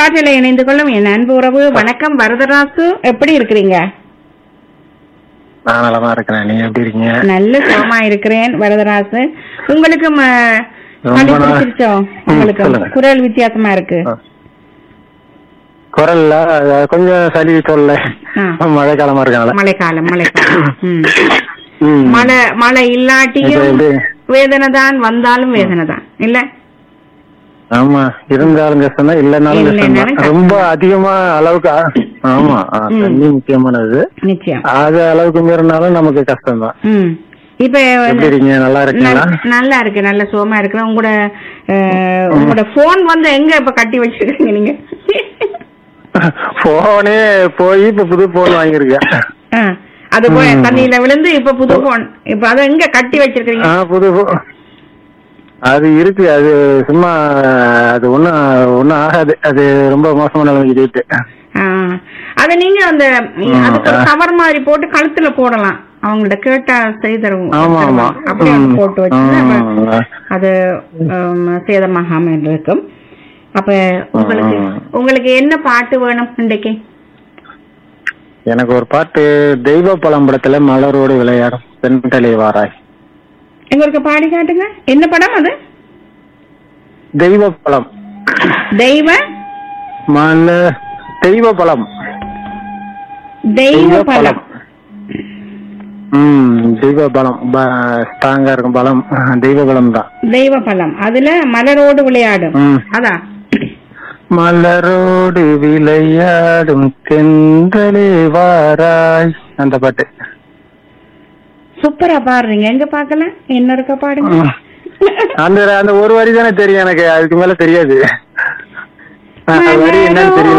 காற்றில இணைந்து கொள்ளும் என் அன்பு உறவு வணக்கம் வரதராசு எப்படி இருக்கிறீங்க நான் நலமா இருக்கிறேன் நீங்க எப்படி இருக்கீங்க நல்ல சுகமா இருக்கிறேன் வரதராசு உங்களுக்கு ம- ரொம்ப சளி நாள். பிடிச்சிருச்சோ ம், உங்களுக்கு சொல்லுங்க. குரல் வித்தியாசமா இருக்கு ஆ. குரல்ல அது கொஞ்சம் சளி தொல்லை ஆ. மழை காலமா இருக்கனால மழைக்காலம் மழைக்காலம் ம். ம். மழை மழை இப்ப இல்லாட்டியும் எப்படி? வேதனை தான் வந்தாலும் வேதனை தான் இல்ல ஆமா இருந்தாலும் கஷ்டம் தான் இல்லைனாலும் கஷ்டம் இல்லைனாலும் தான் கஷ்டம். ரொம்ப அதிகமா அளவுக்கு ஆ- ஆமா ஆ, ம். தண்ணி முக்கியமானது நிச்சயம் அது அளவுக்கு மீறினாலும் நமக்கு கஷ்டம் தான் ம் இப்ப எப்படி இருக்கீங்க நல்லா இருக்கீங்களா நல்- நல்லா இருக்கு நல்ல சுகமா இருக்கிறேன் உங்களோட அஹ், உங்களோட போன் வந்து எங்க இப்ப கட்டி வச்சிருக்கீங்க நீங்க போனே போய் இப்ப புது போன் வாங்கியிருக்கேன் ஆ, அது போய் ம். தண்ணியில விழுந்து இப்ப புது போன் இப்ப அதை எங்க கட்டி வச்சிருக்கீங்க ஆ புது போ- அது இருக்கு அது சும்மா அது ஒண்ணும் ஒண்ணும் ஆகாது அது ரொம்ப மோசமான நிலைமைக்கு போயிட்டு ஆ, அத நீங்க அந்த ம், அதுக்கு ஒரு ஆ. கவர் மாதிரி போட்டு கழுத்துல போடலாம் அவங்கள்ட்ட கேட்டா செய்து தருவோம் ஆமா ஆமா அப்படியே அதை ம், போட்டு வச்சு ம். அது ஆம், சேதமாகாம இருக்கும் அப்ப உங்களுக்கு ம். உங்களுக்கு என்ன பாட்டு வேணும் இன்றைக்கு எனக்கு ஒரு பாட்டு தெய்வ பழம் படத்துல மலரோடு விளையாடும் பெண்களை வாராய் எங்களுக்கு பாடி காட்டுங்க என்ன படம் அது தெய்வ பழம் தெய்வ மல தெய்வ பழம் தெய்வ பலம் ம் தெய்வ பலம் ஸ்ட்ராங்கா இருக்கும் பலம் தெய்வ பலம் தான் தெய்வ பலம் அதுல மலரோடு விளையாடும் ம் அதான் மலரோடு விளையாடும் தென்றலே வாராய் அந்த பாட்டு சூப்பரா பாடுறீங்க எங்க பாக்கல என்ன இருக்க பாடுங்க ம். அந்த அந்த ஒரு வரி தானே தெரியும் எனக்கு அதுக்கு மேல தெரியாது அந்த வரி என்னன்னு தெரியல